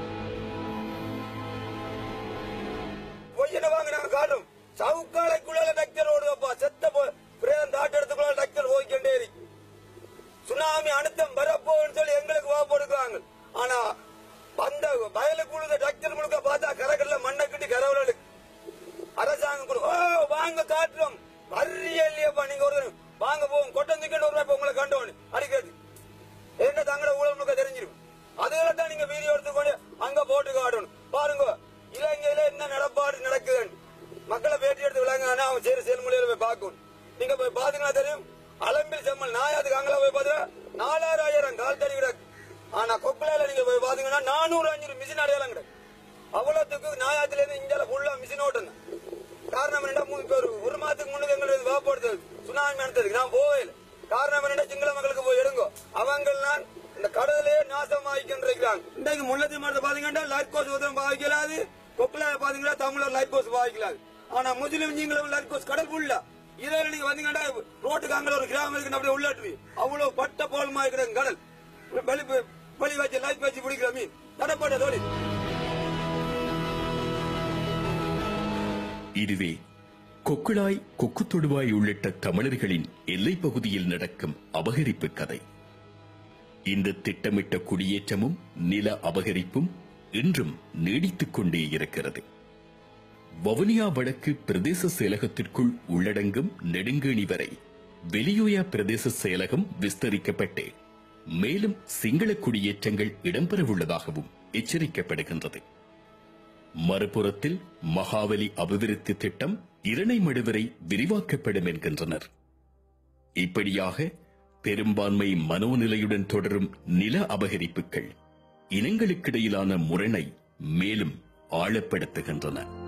பொய்யனை வாங்க நாங்க காட்டும் சவுக்காலைக்குள்ள டக்டர் ஓடுதப்பா செத்த போ- பிரேதம் தாட்டெடுத்துக்குள்ள டக்டர் போய்க்கொண்டே இருக்கு சுனாமி அழுத்தம் வரப்போன்னு சொல்லி எங்களுக்கு வா போடுக்கிறாங்க ஆனா அந்த வயலுக்குள்ள டக்டர் முழுக்க பார்த்தா கரகல்ல மண்ணை கட்டி கரவலுக்கு அரசாங்கம் கொடு ஓ வாங்க காட்டுறோம் வர்றியே இல்லையப்பா நீங்க ஒரு வாங்க போவோம் கொட்டம் தூக்கிட்டு ஒரு இப்ப உங்களை கண்டோன்னு அடிக்கிறது என்ன தங்களோட ஊழல் முழுக்க தெரிஞ்சிரும் அதுகளை தான் நீங்க வீடியோ எடுத்துக்கொண்டு அங்க போட்டு காட்டணும் பாருங்க இலங்கையில என்ன நடப்பாடு நடக்குதுன்னு மக்களை பேட்டி எடுத்து விளங்க அவன் சரி செயல்முறையில போய் பார்க்கணும் நீங்க போய் பாத்தீங்கன்னா தெரியும் அலம்பில் செம்மல் நாயாத்துக்கு அங்கே போய் பார்த்தா நாலாயிரம் கால் தடி கிடக்கு ஆனா கொக்கலால நீங்க போய் பாத்தீங்கன்னா நானூறு அஞ்சூறு மிஷின் அடையாளம் கிடக்கு அவ்வளவுக்கு நாயாத்துல இருந்து இந்தியால ஃபுல்லா மிஷின் ஓட்டம் தான். காரணம் என்னடா மூணு பேர் ஒரு மாதத்துக்கு முன்னுக்கு எங்களுக்கு வாப்படுத்தது சுனாமி நடத்ததுக்கு நான் போவேல காரணம் என்னடா சிங்கள மக்களுக்கு போய் எடுங்கோ அவங்கெல்லாம் இந்த கடலே நாசமாக்கின்றிருக்கிறாங்க இன்றைக்கு முல்லத்தி மரத்தை பாத்தீங்கன்னா லைட் கோஸ் உதவும் பாவிக்கலாது கொக்கலாய பாத்தீங்கன்னா தமிழர் லைட் கோஸ் பாவிக்கலாது ஆனா முஸ்லிம் சிங்களம் லைட் கோஸ் கடல் ஃபுல்லா இதில் நீங்க வந்தீங்கன்னா ரோட்டுக்கு அங்க ஒரு கிராமம் இருக்கு அப்படியே உள்ளாட்டு அவ்வளவு பட்ட போலமா இருக்கிற கடல் வெளி வெளி வச்சு லைட் வச்சு பிடிக்கிற மீன் தடப்பட்ட தொழில் இதுவே கொக்குளாய் கொக்கு தொடுவாய் உள்ளிட்ட தமிழர்களின் எல்லைப் பகுதியில் நடக்கும் அபகரிப்பு கதை இந்த திட்டமிட்ட குடியேற்றமும் நில அபகரிப்பும் இன்றும் நீடித்துக் கொண்டே இருக்கிறது வவுனியா வடக்கு பிரதேச செயலகத்திற்குள் உள்ளடங்கும் நெடுங்கேணி வரை வெளியோயா பிரதேச செயலகம் விஸ்தரிக்கப்பட்டு மேலும் சிங்கள குடியேற்றங்கள் இடம்பெறவுள்ளதாகவும் எச்சரிக்கப்படுகின்றது மறுபுறத்தில் மகாவலி அபிவிருத்தி திட்டம் இரணைமடு வரை விரிவாக்கப்படும் என்கின்றனர் இப்படியாக பெரும்பான்மை மனோநிலையுடன் தொடரும் நில அபகரிப்புகள் இனங்களுக்கிடையிலான முரணை மேலும் ஆழப்படுத்துகின்றன